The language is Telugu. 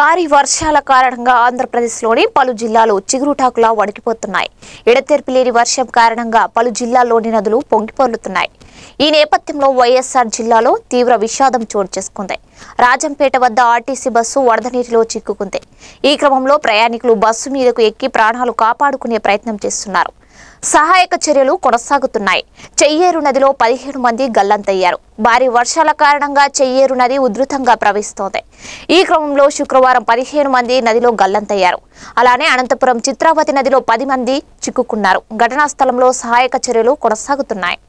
భారీ వర్షాల కారణంగా ఆంధ్రప్రదేశ్లోని పలు జిల్లాలు చిగురుటాకులా వణికిపోతున్నాయి ఎడతెరిపి లేని వర్షం కారణంగా పలు జిల్లాల్లోని నదులు పొంగిపొర్లుతున్నాయి ఈ నేపథ్యంలో వైఎస్ఆర్ జిల్లాలో తీవ్ర విషాదం చోటు చేసుకుంది రాజంపేట వద్ద ఆర్టీసీ బస్సు వరద నీటిలో చిక్కుకుంది ఈ క్రమంలో ప్రయాణికులు బస్సు మీదకు ఎక్కి ప్రాణాలు కాపాడుకునే ప్రయత్నం చేస్తున్నారు సహాయక చర్యలు కొనసాగుతున్నాయి చెయ్యేరు నదిలో పదిహేను మంది గల్లంతయ్యారు భారీ వర్షాల కారణంగా చెయ్యేరు నది ఉధృతంగా ప్రవహిస్తోంది ఈ క్రమంలో శుక్రవారం పదిహేను మంది నదిలో గల్లంతయ్యారు అలానే అనంతపురం చిత్రావతి నదిలో పది మంది చిక్కుకున్నారు ఘటనా స్థలంలో సహాయక చర్యలు కొనసాగుతున్నాయి